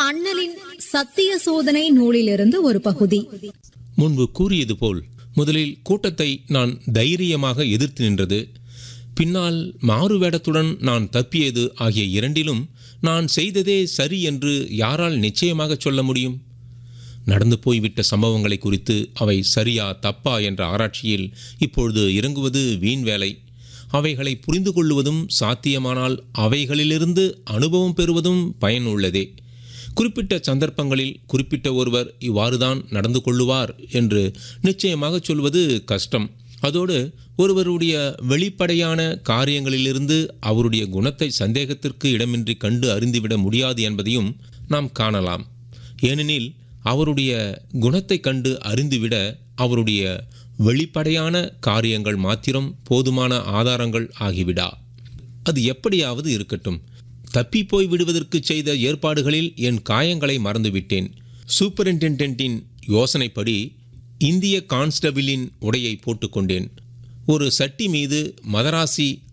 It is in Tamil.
அண்ணலின் சத்திய சோதனை நூலிலிருந்து ஒரு பகுதி முன்பு கூறியது போல் முதலில் கூட்டத்தை நான் தைரியமாக எதிர்த்து நின்றது பின்னால் மாறுவேடத்துடன் நான் தப்பியது ஆகிய இரண்டிலும் நான் செய்ததே சரி என்று யாரால் நிச்சயமாக சொல்ல முடியும் நடந்து போய்விட்ட சம்பவங்களை குறித்து அவை சரியா தப்பா என்ற ஆராய்ச்சியில் இப்பொழுது இறங்குவது வீண் வேலை அவைகளை புரிந்து கொள்வதும் சாத்தியமானால் அவைகளிலிருந்து அனுபவம் பெறுவதும் பயனுள்ளதே குறிப்பிட்ட சந்தர்ப்பங்களில் குறிப்பிட்ட ஒருவர் இவ்வாறுதான் நடந்து கொள்ளுவார் என்று நிச்சயமாக சொல்வது கஷ்டம் அதோடு ஒருவருடைய வெளிப்படையான காரியங்களிலிருந்து அவருடைய குணத்தை சந்தேகத்திற்கு இடமின்றி கண்டு அறிந்துவிட முடியாது என்பதையும் நாம் காணலாம் ஏனெனில் அவருடைய குணத்தை கண்டு அறிந்துவிட அவருடைய வெளிப்படையான காரியங்கள் மாத்திரம் போதுமான ஆதாரங்கள் ஆகிவிடா அது எப்படியாவது இருக்கட்டும் தப்பி போய் விடுவதற்கு செய்த ஏற்பாடுகளில் என் காயங்களை மறந்துவிட்டேன் சூப்பரிண்டென்டென்ட்டின் யோசனைப்படி இந்திய கான்ஸ்டபிளின் உடையை போட்டுக்கொண்டேன் ஒரு சட்டி மீது மதராசி